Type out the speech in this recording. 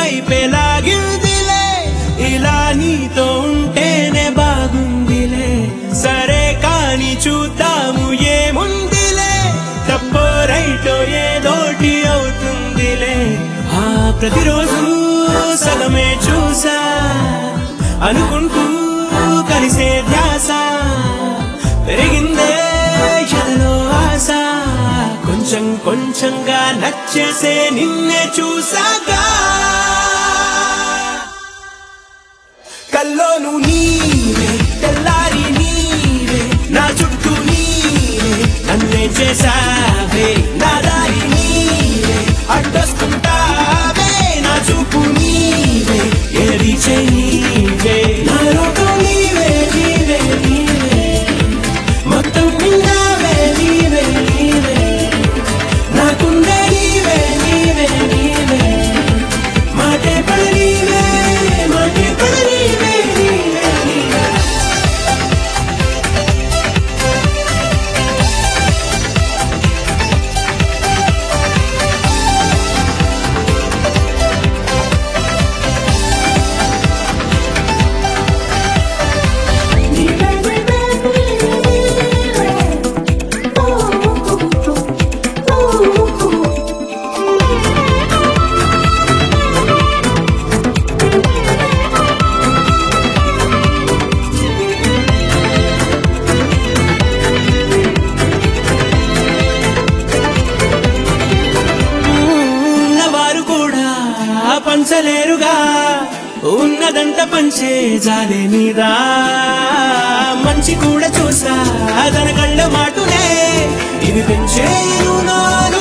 వైపే లాగిందిలే ఇలా నీతో ఉంటేనే బాగుందిలే సరే కాని చూద్దాము ఏముందిలే తప్పో రైటో ఏదోటి అవుతుందిలే ఆ ప్రతిరోజు సగమే చూసా అనుకుంటూ కలిసే ధ్యాస పెరిగిందే ఎదలో ఆశ కొంచెం కొంచెంగా నచ్చేసే నిన్నే చూసాక కల్లోను నీవే తెల్లారి నీవే నా చుట్టూ నీవే నన్నే చేసావే నా దారి నీవే అడ్డొస్తుంటావే నా చూపు నీవే ఏది చెయ్యవే నా లోకం నీవే నీవే నీవే మొత్తం నిన్నావే నీవే నీవే నాకుందే నీవే నీవే నీవే మాటే పడనీవే మాటే పడనీవే నీవే నీవే ఉన్నవారు కూడా పంచలేరుగా ఉన్నదంత పంచే జాలే నీదా మంచి కూడా చూసా తన కళ్ళ మాటునే ఇది పెంచేను నాలో